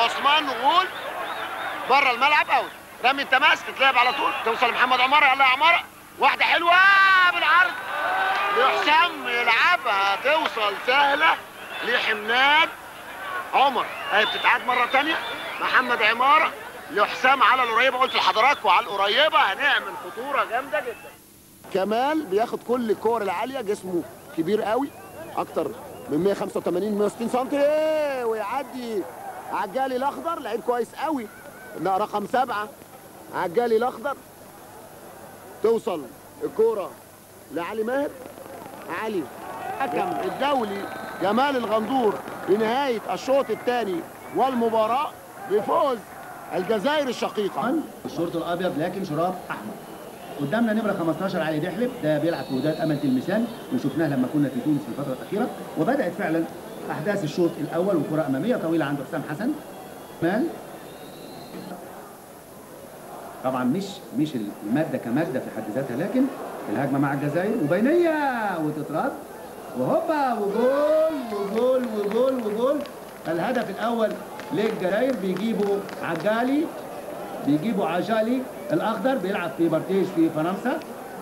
عثمان نقول بره الملعب اوت رمي التماس تتلعب على طول توصل لمحمد عماره يلا يا عماره واحده حلوه بالعرض لحسام يلعبها توصل سهله لحماد عمر هي بتتعاد مره تانية محمد عماره لحسام على القريبه قلت لحضراتكم على القريبه هنعمل خطوره جامده جدا كمال بياخد كل الكور العاليه جسمه كبير قوي اكتر من 185 160 سم ويعدي عجالي الاخضر لعيب كويس قوي لا رقم سبعة عجالي الاخضر توصل الكوره لعلي ماهر علي حكم الدولي جمال الغندور بنهايه الشوط الثاني والمباراه بفوز الجزائر الشقيقه الشورت الابيض لكن شراب احمر قدامنا نمره 15 علي دحلب ده بيلعب في وداد امل تلمسان وشفناه لما كنا في تونس في الفتره الاخيره وبدات فعلا احداث الشوط الاول وكره اماميه طويله عند حسام حسن مان طبعا مش مش الماده كماده في حد ذاتها لكن الهجمه مع الجزائر وبينيه وتترد وهوبا وجول وجول وجول وجول الهدف الاول للجزائر بيجيبوا عجالي بيجيبوا عجالي الاخضر بيلعب في بارتيج في فرنسا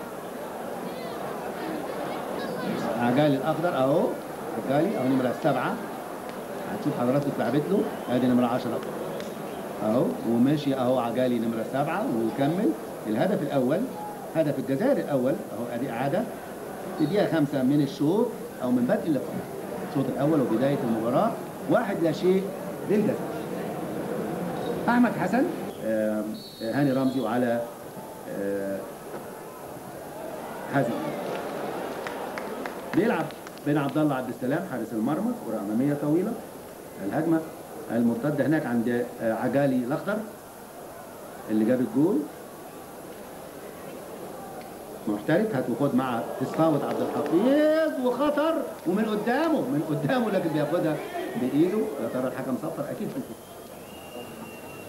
عجالي الاخضر اهو عجالي اهو نمره سبعه هتشوف حضراتكم اتلعبت له ادي نمره 10 اهو وماشي اهو عجالي نمره سبعه ويكمل الهدف الاول هدف الجزائر الاول اهو ادي اعاده في دقيقه خمسه من الشوط او من بدء اللقاء الشوط الاول وبدايه المباراه واحد لا شيء للجزائر احمد حسن آه، هاني رمزي وعلى آه، حازم بيلعب بين عبد الله عبد السلام حارس المرمى كره اماميه طويله الهجمه المرتده هناك عند آه، عجالي الاخضر اللي جاب الجول محترف هات وخد مع تسفاوت عبد الحفيظ وخطر ومن قدامه من قدامه لكن بياخدها بايده يا ترى الحكم صفر اكيد هنشوف